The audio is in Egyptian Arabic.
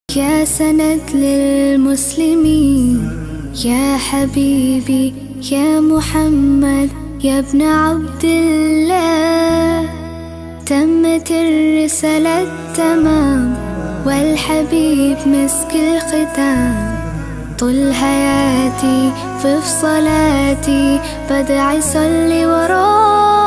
يا سند للمسلمين يا حبيبي يا محمد يا ابن عبد الله تمت الرسالة تمام والحبيب مسك الختام طول حياتي في صلاتي بدعي صلي وراه